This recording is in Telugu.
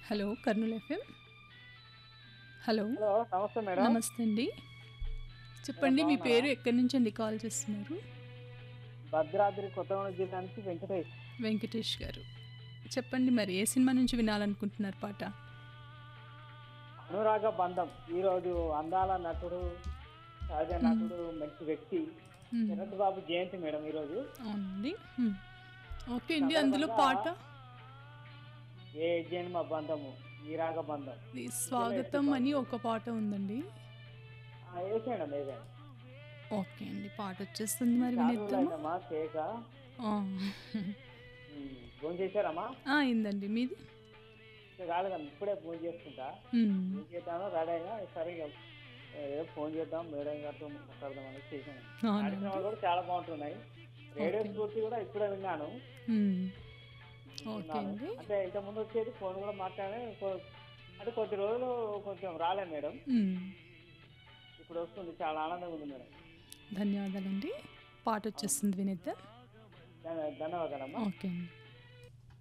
Hello Kurnool FM hello hello నమస్తే మేడం నమస్తే అండి చెప్పండి మీ పేరు ఎక్కడి నుంచి అండి కాల్ చేస్తున్నారు భద్రాద్రి కొత్తగూడెం జిల్లా నుంచి వెంకటేష్ వెంకటేష్ గారు చెప్పండి మరి ఏ సినిమా నుంచి వినాలనుకుంటున్నారు పాట అనురాగ బంధం ఈరోజు అందాల నటుడు సహజ నటుడు మంచి వ్యక్తి మ్మ్. శరత్ బాబు జయంతి మేడం ఈరోజు అవునండి మ్మ్. ఓకే అండి అందులో పాట ఏ జన్మ బంధము ఈ రాగ బంధం ఈ స్వాగతం అని ఒక పాట ఉందండి ఆ, వేసేయండి అమ్మ, వేసేయండి ఓకే అండి పాట వచ్చేస్తుంది మరి చాలా వినిద్దాము రోజులైందమ్మా కేక ఆ. ఫోన్ చేశారమ్మా ఆ, అయిందండి మీది ఇంకా కాలేదమ్మా ఇప్పుడే ఫోన్ చేసుకుంటా మ్మ్. ఫోన్ చేద్దాము రెడీ అయినా సరే ఇక, ఏదో ఫోన్ చేద్దాం మేడం గారితో మాట్లాడదాం అనేది చేశాను అవునండి కార్యక్రమాలు కూడా చాలా బాగుంటున్నాయి రేడియో స్ఫూర్తి కూడా ఇప్పుడే విన్నాను మ్మ్. ఓకే విన్నాను. అండి అంటే ఇంత ముందు వచ్చేది ఫోన్ కూడా మాట్లాడే కొ- అంటే కొద్ది రోజులు కొంచెం రాలేదు మేడం మ్మ్. ఇప్పుడు వస్తుంది చాలా ఆనందంగా ఉంది మేడం ధన్యవాదాలండి పాట వచ్చేస్తుంది వినిద్దాం ధన్య- ధన్యవాదాలమ్మా ఓకే అండి